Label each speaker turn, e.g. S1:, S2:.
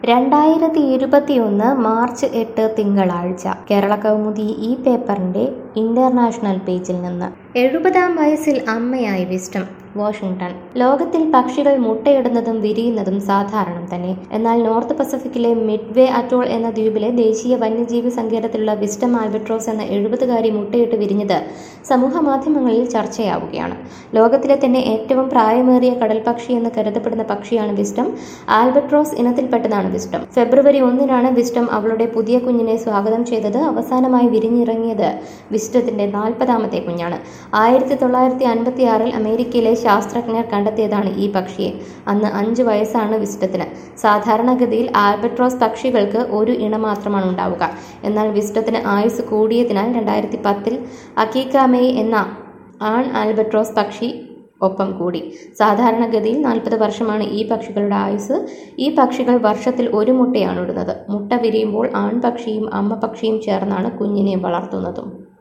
S1: രണ്ടായിരത്തി ഇരുപത്തിയൊന്ന് മാർച്ച് എട്ട് തിങ്കളാഴ്ച കേരള കൗമുദി ഈ പേപ്പറിന്റെ ഇന്റർനാഷണൽ പേജിൽ നിന്ന് എഴുപതാം വയസ്സിൽ അമ്മയായി വിസ്റ്റം വാഷിംഗ്ടൺ ലോകത്തിൽ പക്ഷികൾ മുട്ടയിടുന്നതും വിരിയുന്നതും സാധാരണം തന്നെ എന്നാൽ നോർത്ത് പസഫിക്കിലെ മിഡ്വേ അറ്റോൾ എന്ന ദ്വീപിലെ ദേശീയ വന്യജീവി സങ്കേതത്തിലുള്ള വിസ്റ്റം ആൽബട്രോസ് എന്ന എഴുപതുകാരി മുട്ടയിട്ട് വിരിഞ്ഞത് സമൂഹ മാധ്യമങ്ങളിൽ ചർച്ചയാവുകയാണ് ലോകത്തിലെ തന്നെ ഏറ്റവും പ്രായമേറിയ കടൽപക്ഷി എന്ന് കരുതപ്പെടുന്ന പക്ഷിയാണ് വിസ്റ്റം ആൽബട്രോസ് ഇനത്തിൽപ്പെട്ടതാണ് വിസ്റ്റം ഫെബ്രുവരി ഒന്നിനാണ് വിസ്റ്റം അവളുടെ പുതിയ കുഞ്ഞിനെ സ്വാഗതം ചെയ്തത് അവസാനമായി വിരിഞ്ഞിറങ്ങിയത് വിസ്റ്റത്തിന്റെ നാൽപ്പതാമത്തെ കുഞ്ഞാണ് ആയിരത്തി തൊള്ളായിരത്തി അൻപത്തി ആറിൽ അമേരിക്കയിലെ ശാസ്ത്രജ്ഞർ കണ്ടെത്തിയതാണ് ഈ പക്ഷിയെ അന്ന് അഞ്ച് വയസ്സാണ് വിസ്റ്റത്തിന് സാധാരണഗതിയിൽ ആൽബട്രോസ് പക്ഷികൾക്ക് ഒരു ഇണം മാത്രമാണ് ഉണ്ടാവുക എന്നാൽ വിസ്റ്റത്തിന് ആയുസ് കൂടിയതിനാൽ രണ്ടായിരത്തി പത്തിൽ അക്കീക്കാമേയ് എന്ന ആൺ ആൽബട്രോസ് പക്ഷി ഒപ്പം കൂടി സാധാരണഗതിയിൽ നാൽപ്പത് വർഷമാണ് ഈ പക്ഷികളുടെ ആയുസ് ഈ പക്ഷികൾ വർഷത്തിൽ ഒരു മുട്ടയാണ് ഇടുന്നത് മുട്ട വിരിയുമ്പോൾ ആൺപക്ഷിയും അമ്മ പക്ഷിയും ചേർന്നാണ് കുഞ്ഞിനെ വളർത്തുന്നതും